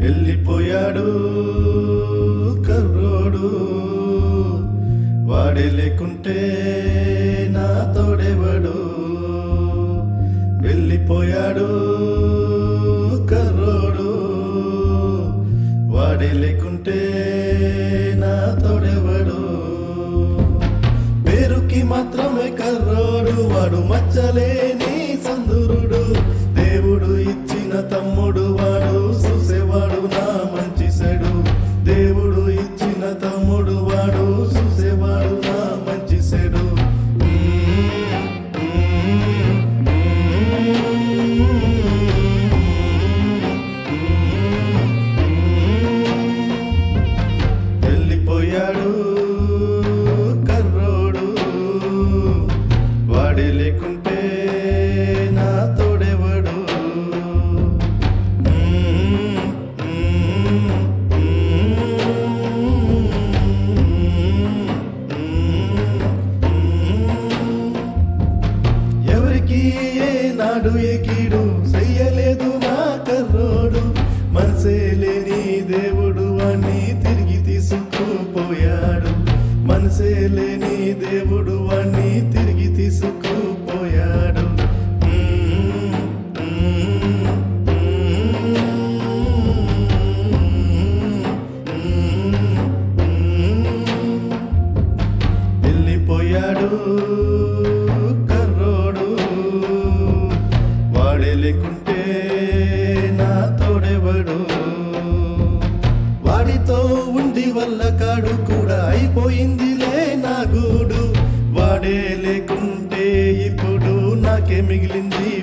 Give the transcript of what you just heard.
వెళ్ళిపోయాడు కర్రోడు వాడే లేకుంటే నా తోడెవడు వెళ్ళిపోయాడు కర్రోడు వాడే లేకుంటే నా తోడెవడు పేరుకి మాత్రమే కర్రోడు వాడు మచ్చలేని సందురుడు దేవుడు ఇచ్చిన తమ్ముడు వాడు చూసేవాడు నా మంచి సెడు దేవుడు ఇచ్చిన తమ్ముడు వాడు చూసేవాడు నా మంచి సెడు వెళ్ళిపోయాడు కర్రోడు వాడే లేకుంటే నా తోడెవడు ఎవరికి ఏ నాడు ఎకీడు చెయ్యలేదు నా కర్రోడు మనసే లేని దేవుడు వాణ్ణి తిరిగి తీసుకుపోయాడు మనసే లేని దేవుడు వాణ్ణి తిరిగి తీసుకుపోయాడు వెళ్ళిపోయాడు కర్రోడు వాడే లేకుంటే నా తోడెవడు వాడితో ఉండి వల్ల కాడు కూడా అయిపోయిందిలే నా గూడు వాడే లేకుంటే ఇప్పుడు నాకే మిగిలింది